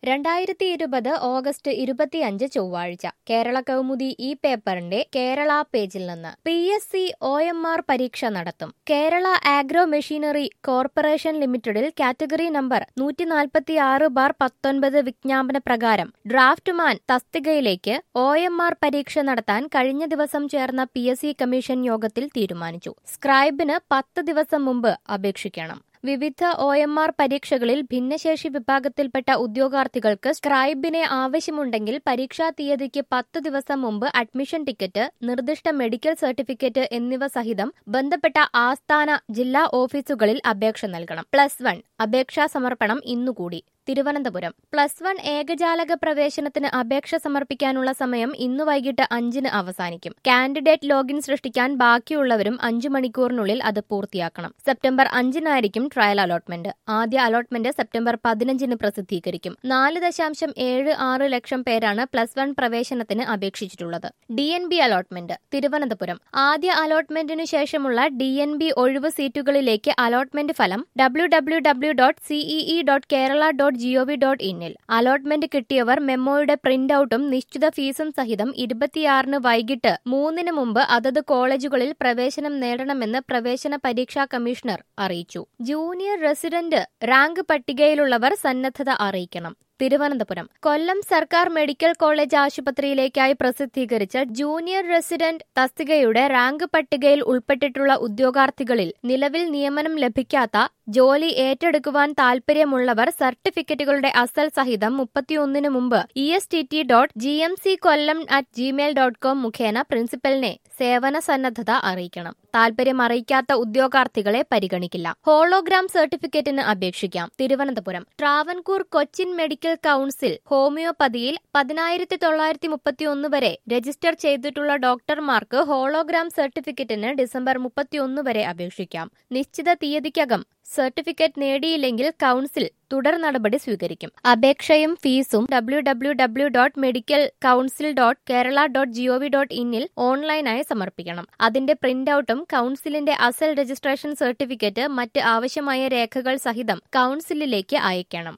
രണ്ടായിരത്തി ഇരുപത് ഓഗസ്റ്റ് ഇരുപത്തിയഞ്ച് ചൊവ്വാഴ്ച കേരള കൗമുദി ഈ പേപ്പറിന്റെ കേരള പേജിൽ നിന്ന് P S C O M R പരീക്ഷ നടത്തും കേരള ആഗ്രോ മെഷീനറി കോർപ്പറേഷൻ ലിമിറ്റഡിൽ കാറ്റഗറി നമ്പർ നൂറ്റി നാൽപ്പത്തി ആറ് ബാർ പത്തൊൻപത് വിജ്ഞാപന പ്രകാരം ഡ്രാഫ്റ്റ്മാൻ തസ്തികയിലേക്ക് ഒ എം ആർ പരീക്ഷ നടത്താൻ കഴിഞ്ഞ ദിവസം ചേർന്ന പി എസ് സി കമ്മീഷൻ യോഗത്തിൽ തീരുമാനിച്ചു സ്ക്രൈബിന് പത്ത് ദിവസം മുമ്പ് അപേക്ഷിക്കണം വിവിധ ഒ എം ആർ പരീക്ഷകളിൽ ഭിന്നശേഷി വിഭാഗത്തിൽപ്പെട്ട ഉദ്യോഗാർത്ഥികൾക്ക് സ്ക്രൈബിനെ ആവശ്യമുണ്ടെങ്കിൽ പരീക്ഷാ തീയതിക്ക് പത്ത് ദിവസം മുമ്പ് അഡ്മിഷൻ ടിക്കറ്റ് നിർദ്ദിഷ്ട മെഡിക്കൽ സർട്ടിഫിക്കറ്റ് എന്നിവ സഹിതം ബന്ധപ്പെട്ട ആസ്ഥാന ജില്ലാ ഓഫീസുകളിൽ അപേക്ഷ നൽകണം പ്ലസ് വൺ അപേക്ഷാ സമർപ്പണം ഇന്നുകൂടി തിരുവനന്തപുരം പ്ലസ് വൺ ഏകജാലക പ്രവേശനത്തിന് അപേക്ഷ സമർപ്പിക്കാനുള്ള സമയം ഇന്നു വൈകിട്ട് അഞ്ചിന് അവസാനിക്കും കാൻഡിഡേറ്റ് ലോഗിൻ സൃഷ്ടിക്കാൻ ബാക്കിയുള്ളവരും അഞ്ചു മണിക്കൂറിനുള്ളിൽ അത് പൂർത്തിയാക്കണം സെപ്റ്റംബർ അഞ്ചിനായിരിക്കും ട്രയൽ അലോട്ട്മെന്റ് ആദ്യ അലോട്ട്മെന്റ് സെപ്റ്റംബർ പതിനഞ്ചിന് പ്രസിദ്ധീകരിക്കും നാല് ദശാംശം ഏഴ് ആറ് ലക്ഷം പേരാണ് പ്ലസ് വൺ പ്രവേശനത്തിന് അപേക്ഷിച്ചിട്ടുള്ളത് D N B allotment Thiruvananthapuram ആദ്യ അലോട്ട്മെന്റിനു ശേഷമുള്ള ഡി എൻ ബി ഒഴിവ് സീറ്റുകളിലേക്ക് അലോട്ട്മെന്റ് ഫലം W W W dot CEE dot Kerala dot GOV dot ഇന്നിൽ അലോട്ട്മെന്റ് കിട്ടിയവർ മെമ്മോയുടെ പ്രിന്റ് ഔട്ടും നിശ്ചിത ഫീസും സഹിതം ഇരുപത്തിയാറിന് വൈകിട്ട് മൂന്നിന് മുമ്പ് അതത് കോളേജുകളിൽ പ്രവേശനം നേടണമെന്ന് പ്രവേശന പരീക്ഷാ കമ്മീഷണർ അറിയിച്ചു ജൂനിയർ റെസിഡന്റ് റാങ്ക് പട്ടികയിലുള്ളവർ സന്നദ്ധത അറിയിക്കണം തിരുവനന്തപുരം കൊല്ലം സർക്കാർ മെഡിക്കൽ കോളേജ് ആശുപത്രിയിലേക്കായി പ്രസിദ്ധീകരിച്ച ജൂനിയർ റെസിഡന്റ് തസ്തികയുടെ റാങ്ക് പട്ടികയിൽ ഉൾപ്പെട്ടിട്ടുള്ള ഉദ്യോഗാർത്ഥികളിൽ നിലവിൽ നിയമനം ലഭിക്കാത്ത ജോലി ഏറ്റെടുക്കുവാൻ താൽപര്യമുള്ളവർ സർട്ടിഫിക്കറ്റുകളുടെ അസൽ സഹിതം മുപ്പത്തിയൊന്നിന് മുമ്പ് E S T T dot G M C Kollam at Gmail dot com മുഖേന പ്രിൻസിപ്പലിനെ സേവന സന്നദ്ധത അറിയിക്കണം താൽപര്യം അറിയിക്കാത്ത ഉദ്യോഗാർത്ഥികളെ പരിഗണിക്കില്ല ഹോളോഗ്രാം സർട്ടിഫിക്കറ്റിന് അപേക്ഷിക്കാം തിരുവനന്തപുരം ട്രാവൻകൂർ കൊച്ചിൻ മെഡിക്കൽ കൌൺസിൽ ഹോമിയോപ്പതിയിൽ പതിനായിരത്തി തൊള്ളായിരത്തി മുപ്പത്തിയൊന്ന് വരെ രജിസ്റ്റർ ചെയ്തിട്ടുള്ള ഡോക്ടർമാർക്ക് ഹോളോഗ്രാം സർട്ടിഫിക്കറ്റിന് ഡിസംബർ മുപ്പത്തിയൊന്ന് വരെ അപേക്ഷിക്കാം നിശ്ചിത തീയതിക്കകം സർട്ടിഫിക്കറ്റ് നേടിയില്ലെങ്കിൽ കൌൺസിൽ തുടർ നടപടി സ്വീകരിക്കും അപേക്ഷയും ഫീസും W W W dot medical council dot Kerala dot GOV dot ഇന്നിൽ ഓൺലൈനായി സമർപ്പിക്കണം അതിന്റെ പ്രിന്റ് ഔട്ടും കൌൺസിലിന്റെ അസൽ രജിസ്ട്രേഷൻ സർട്ടിഫിക്കറ്റ് മറ്റ് ആവശ്യമായ രേഖകൾ സഹിതം കൌൺസിലിലേക്ക് അയക്കണം